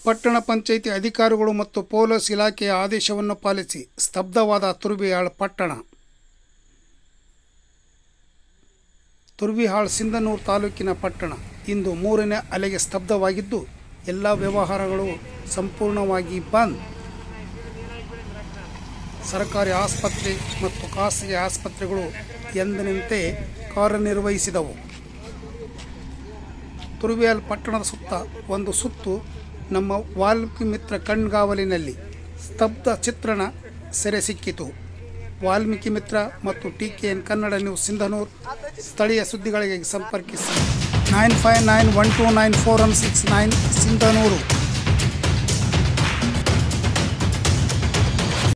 ಪಟ್ಟಣ ಪಂಚಾಯಿತಿ ಅಧಿಕಾರಿಗಳು ಮತ್ತು ಪೊಲೀಸ್ ಇಲಾಖೆಯ ಆದೇಶವನ್ನು ಪಾಲಿಸಿ ಸ್ತಬ್ಧವಾದ ತುರ್ಬಿಹಾಳ್ ಪಟ್ಟಣ ತುರ್ವಿಹಾಳ್ ಸಿಂಧನೂರು ತಾಲೂಕಿನ ಪಟ್ಟಣ ಇಂದು ಮೂರನೇ ಅಲೆಗೆ ಸ್ತಬ್ಧವಾಗಿದ್ದು ಎಲ್ಲ ವ್ಯವಹಾರಗಳು ಸಂಪೂರ್ಣವಾಗಿ ಬಂದ್ ಸರ್ಕಾರಿ ಆಸ್ಪತ್ರೆ ಮತ್ತು ಖಾಸಗಿ ಆಸ್ಪತ್ರೆಗಳು ಎಂದಿನಂತೆ ಕಾರ್ಯನಿರ್ವಹಿಸಿದವು ತುರುವಿಯಾಲ್ ಪಟ್ಟಣದ ಸುತ್ತ ಒಂದು ಸುತ್ತು ನಮ್ಮ ವಾಲ್ಮೀಕಿ ಮಿತ್ರ ಕಣ್ಗಾವಲಿನಲ್ಲಿ ಸ್ತಬ್ಧ ಚಿತ್ರಣ ಸೆರೆ ಸಿಕ್ಕಿತು ವಾಲ್ಮೀಕಿ ಮಿತ್ರ ಮತ್ತು T K N Kannada news Sindhanur ಸ್ಥಳೀಯ ಸುದ್ದಿಗಳಿಗೆ ಸಂಪರ್ಕಿಸಿ nine five nine one two nine four one six nine Sindhanur